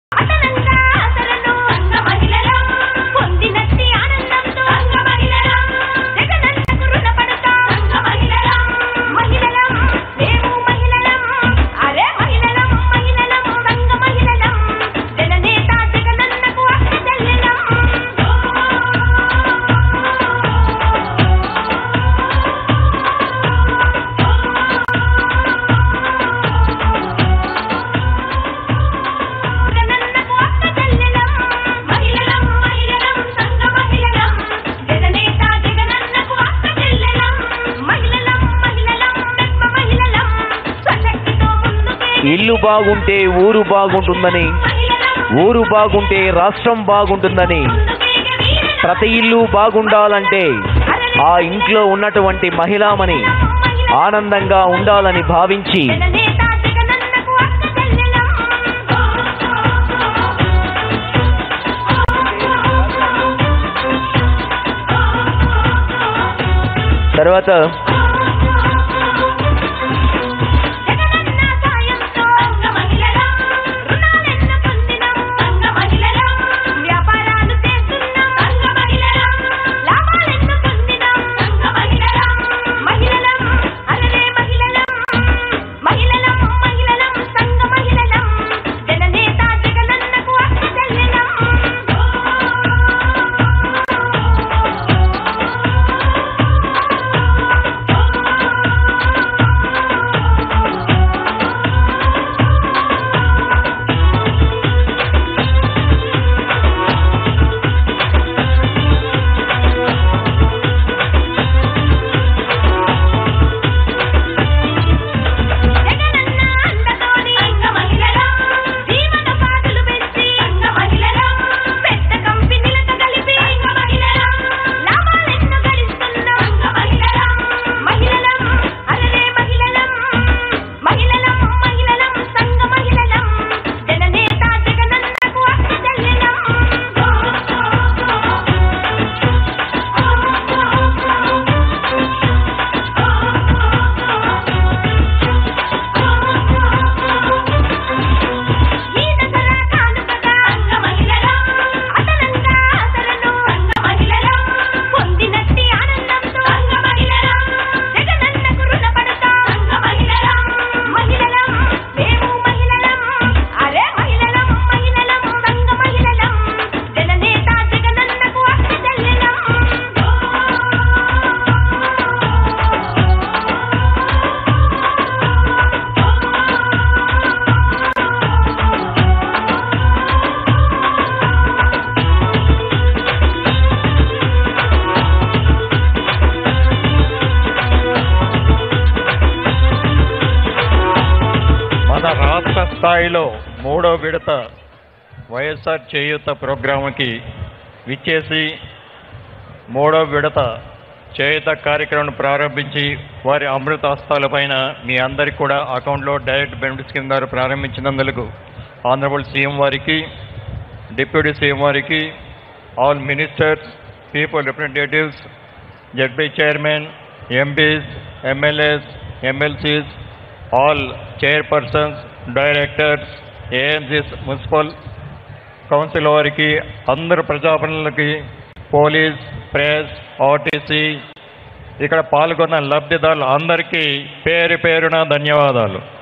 అదనంగా అసలను సంఘ మహిళలం పొందినట్టి ఆనందంతో సంఘ మహిళలం జగనన్నకు రుణపడతా సంఘ మహిళలం మహిళలం మేము మహిళలం అరే మహిళలం మహిళలం సంఘ మహిళలం జననేత జగనన్నకు అక్క చెల్లెలం జగనన్నకు అక్క చెల్లెలం మహిళలం మహిళలం సంఘ మహిళలం జననేత జగనన్నకు అక్క చెల్లెలం మహిళలం మహిళలం మెప్ప మహిళలం స్వశక్తితో ముందుకే ఇల్లు బాగుంటే ఊరు బాగుంటుందని మహిళలం ఊరు బాగుంటే రాష్ట్రం బాగుంటుందని ముందుకే వీర ప్రతి ఇల్లు బాగుండాలంటే ఆ ఇంట్లో ఉన్నటువంటి మహిళామణి ఆనందంగా ఉండాలని భావించి జననేత జగనన్నకు అక్క చెల్లెలం తర్వాత జగనన్న సాయంతో సంఘ మహిళలం రుణాలెన్నో పొందినం సంఘ మహిళలం వ్యాపారాలు చేస్తున్నాం సంఘ మహిళలం లాభాలెన్నో పొందినం సంఘ మహిళలం మహిళలం అలరే మహిళలం మహిళలం మహిళలం సంఘ మహిళలం జననేత జగనన్నకు అక్క చెల్లెలం జగనన్న అండతోని సంఘ మహిళలం జీవన పాటలు పెంచి సంఘ మహిళలం పెద్ద కంపెనీలతో కలిపి సంఘ మహిళలం లాభాలెన్నో గడిస్తున్నాం సంఘ మహిళలం మహిళలం అలరే మహిళలం మహిళలం మహిళలం సంఘ మహిళలం జననేత జగనన్నకు అక్క చెల్లెలం ఈ దసరా కానుకగా సంఘ మహిళలం అదనంగా అసలను సంఘ మహిళలం పొందినట్టి ఆనందంతో సంఘ మహిళలం జగనన్నకు రుణపడతా సంఘ మహిళలం మహిళలం మేము మహిళలం అరే మహిళలం మహిళలం సంఘ మహిళలం జననేత జగనన్నకు అక్క చెల్లెలం మన రాష్ట్ర స్థాయిలో మూడో విడత వైఎస్ఆర్ చేయూత ప్రోగ్రాంకి విచ్చేసి మూడో విడత చేయూత కార్యక్రమం ప్రారంభించి వారి అమృత హస్తాలపైన మీ అందరికి కూడా అకౌంట్లో డైరెక్ట్ బెనిఫిట్స్ కింద ప్రారంభించినందుకు ఆనరబుల్ సీఎం వారికి డిప్యూటీ సీఎం వారికి all ministers people representatives ZP chairman MPs MLAs MLCs all chairpersons directors ANCs municipal council వారికి అందరు ప్రజాప్రతినిధులకి పోలీస్ ప్రెస్ ఆర్టీసీ ఇక్కడ పాల్గొన్న లబ్ధిదారులు అందరికీ పేరు పేరున ధన్యవాదాలు